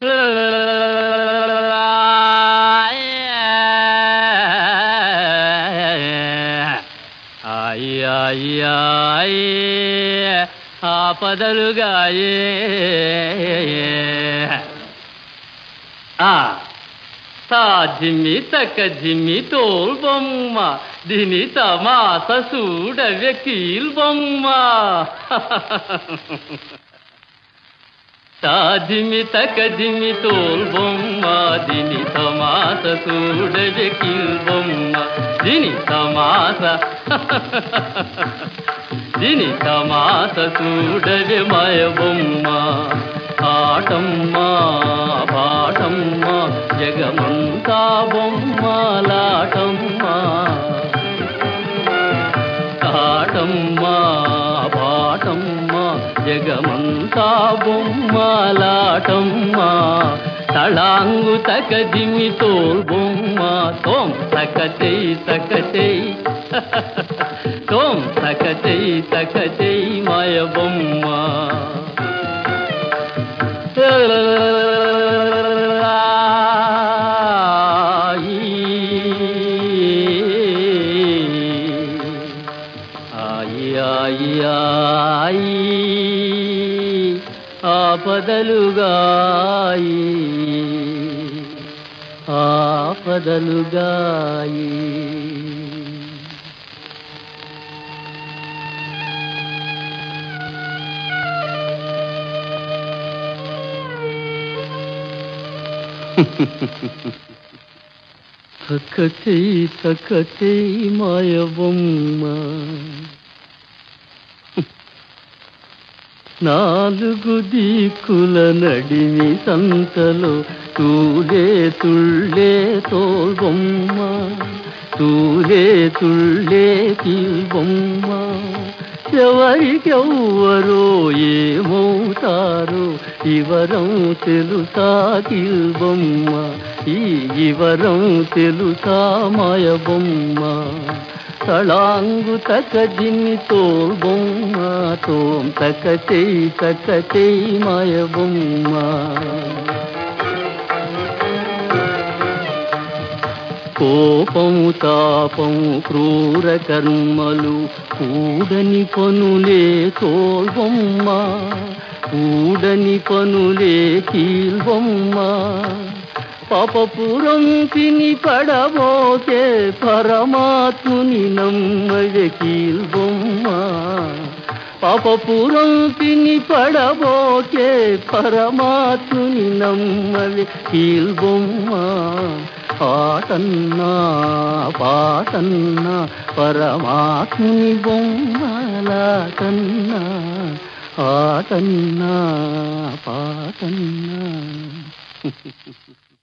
ఆపదలుగాయే ఆ తా జిమ్మి తక్క జిమ్మి తోల్ బొమ్మ దీని తమాస చూడవే కీల్ బొమ్మ తా జిమ్మి తక్క జిమ్మి తోల్ బొమ్మ దీని తమాస చూడవే కీల్ బొమ్మ దీని తమాస దీని తమాస చూడవే మాయ బొమ్మ ఆటమ్మ పాటమ్మ జగమంతా బొమ్మలాటమ్మ ఆటమ్మ పాటమ్మ జగమంతా బొమ్మలాటమ్మ తళాంగు తక దిమి తోల్ బొమ్మ తోం తక చెయ్యి తక చెయ్యి తోం తక చెయ్యి తక చెయ్యి మాయ బొమ్మ ఆయి ఆయి ఆయి ఆపదలుగాయి ఆపదలుగాయి సకచై సకచై మాయబొమ్మ నాలుగు దిక్కుల నడిమి సంతలో తూలే తుళ్ళే తోల్బొమ్మ తూలే తుళ్ళే బొమ్మ ఎవరికెవ్వరో ఏమవుతారో ఇవరం తెలుసా బొమ్మ ఈ ఇవరం తెలుసా మాయ బొమ్మ తళాంగు తక జిన్ని తోల్ బొమ్మ తోం తక చెయ్యి తక చెయ్యి మాయ బొమ్మ కోపము తాపము క్రూర కర్మలు కూడని పనులే తోల్బొమ్మ కూడని పనులే కీల్బొమ్మ పాపపురం తిని పడబోకే పరమాత్ముని నమ్మవే కీల్బొమ్మ పాపపురం తిని పడబోకే పరమాత్ముని నమ్మవే కీల్బొమ్మ పాటన్నా పాటన్నా పరమాత్ముని బొమ్మలా కన్నా ఆటన్నా పాటన్నా